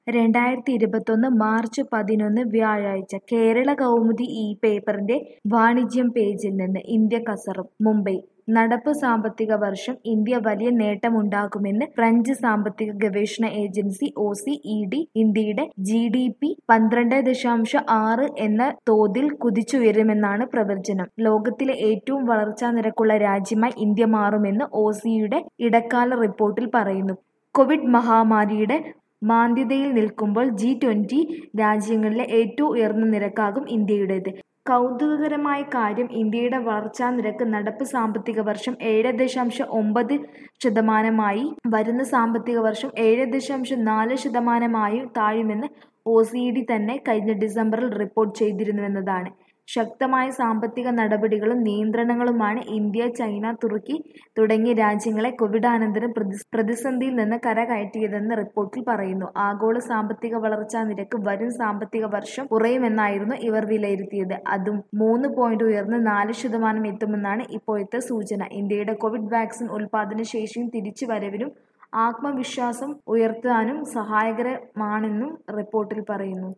രണ്ടായിരത്തി ഇരുപത്തൊന്ന് മാർച്ച് പതിനൊന്ന് വ്യാഴാഴ്ച കേരള കൗമുദി ഈ പേപ്പറിന്റെ വാണിജ്യം പേജിൽ നിന്ന് ഇന്ത്യ കസറും മുംബൈ നടപ്പ് സാമ്പത്തിക വർഷം ഇന്ത്യ വലിയ നേട്ടമുണ്ടാക്കുമെന്ന് ഫ്രഞ്ച് സാമ്പത്തിക ഗവേഷണ agency O C E D ഇന്ത്യയുടെ ജി ഡി പി പന്ത്രണ്ട് ദശാംശം ആറ് എന്ന തോതിൽ കുതിച്ചുയരുമെന്നാണ് പ്രവചനം ലോകത്തിലെ ഏറ്റവും വളർച്ചാ നിരക്കുള്ള രാജ്യമായി ഇന്ത്യ മാറുമെന്ന് ഒ സിയുടെ ഇടക്കാല റിപ്പോർട്ടിൽ പറയുന്നു കോവിഡ് മഹാമാരിയുടെ മാന്ദ്യതയിൽ നിൽക്കുമ്പോൾ ജി ട്വന്റി രാജ്യങ്ങളിലെ ഏറ്റവും ഉയർന്ന നിരക്കാകും ഇന്ത്യയുടേത് കൗതുകകരമായ കാര്യം ഇന്ത്യയുടെ വളർച്ചാ നിരക്ക് നടപ്പ് സാമ്പത്തിക വർഷം ഏഴ് ദശാംശം ഒമ്പത് ശതമാനമായി വരുന്ന സാമ്പത്തിക വർഷം ഏഴ് ദശാംശം നാല് ശതമാനമായും താഴുമെന്ന് ഒ സി ഡി തന്നെ കഴിഞ്ഞ ഡിസംബറിൽ റിപ്പോർട്ട് ചെയ്തിരുന്നുവെന്നതാണ് ശക്തമായ സാമ്പത്തിക നടപടികളും നിയന്ത്രണങ്ങളുമാണ് ഇന്ത്യ ചൈന തുർക്കി തുടങ്ങിയ രാജ്യങ്ങളെ കോവിഡാനന്തരം പ്രതി പ്രതിസന്ധിയിൽ നിന്ന് കരകയറ്റിയതെന്ന് റിപ്പോർട്ടിൽ പറയുന്നു ആഗോള സാമ്പത്തിക വളർച്ചാ നിരക്ക് വരും സാമ്പത്തിക വർഷം കുറയുമെന്നായിരുന്നു ഇവർ വിലയിരുത്തിയത് അതും മൂന്ന് പോയിന്റ് ഉയർന്ന് നാല് ശതമാനം എത്തുമെന്നാണ് ഇപ്പോഴത്തെ സൂചന ഇന്ത്യയുടെ കോവിഡ് വാക്സിൻ ഉൽപാദന ശേഷിയും തിരിച്ചുവരവിനും ആത്മവിശ്വാസം ഉയർത്താനും സഹായകരമാണെന്നും റിപ്പോർട്ടിൽ പറയുന്നു